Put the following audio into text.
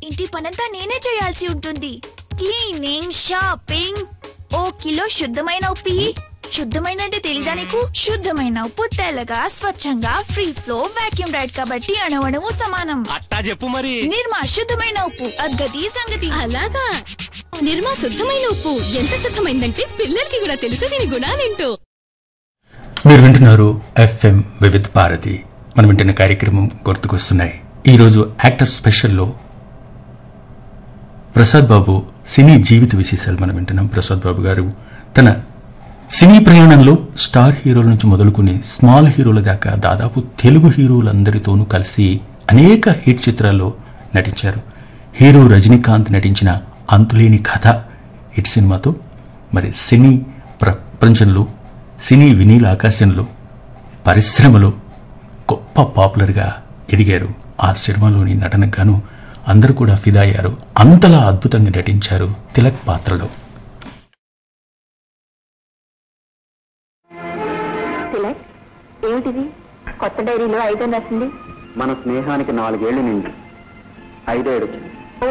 ఇంటి పనంతా నేనే చేయాల్సి ఉంటుంది క్లీనింగ్ షాపింగ్ ఓ కిలో శుద్ధమైన ఉప్పు ఇయ్యి. శుద్ధమైన అంటే తెలీదా నీకు శుద్ధమైన ఉప్పు తెల్లగా స్వచ్ఛంగా ఫ్రీ ఫ్లో వాక్యూమ్ రైడ్ కాబట్టి అణవణము సమానం అట్టా చెప్పు మరి నిర్మా శుద్ధమైన ఉప్పు అగ్గది సంగతి అలాగా నిర్మా శుద్ధమైన ఉప్పు ఎంత శుద్ధమైందంటే పిల్లలకి కూడా తెలుసు దీని గుణాలేంటో మీరు వింటున్నారు ఎఫ్ఎం వివిధ్ భారతి మనం వింటున్న కార్యక్రమం గుర్తుకొస్తున్నాయి ఈరోజు యాక్టర్ స్పెషల్లో ప్రసాద్ బాబు సినీ జీవిత విశేషాలు మనం వింటున్నాం ప్రసాద్ బాబు గారు తన సినీ ప్రయాణంలో స్టార్ హీరోల నుంచి మొదలుకుని స్మాల్ హీరోల దాకా దాదాపు తెలుగు హీరోలందరితోనూ కలిసి అనేక హిట్ చిత్రాల్లో నటించారు హీరో రజనీకాంత్ నటించిన అంతులేని కథ హిట్ సినిమాతో మరి సినీ ప్రపంచంలో సినీ వినీల ఆకాశంలో పరిశ్రమలో గొప్ప పాపులర్గా ఎదిగారు ఆ సినిమాలోని నటనకు గాను అందరూ కూడా ఫిదా అయ్యారు అంతలా అద్భుతంగా నటించారు తిలక్ పాత్రలో తిలక్ ఏమిటిది కొత్త డైరీలో ఐదో రాసింది మన స్నేహానికి నాలుగేళ్లు నిండి ఐదో ఏడు వచ్చింది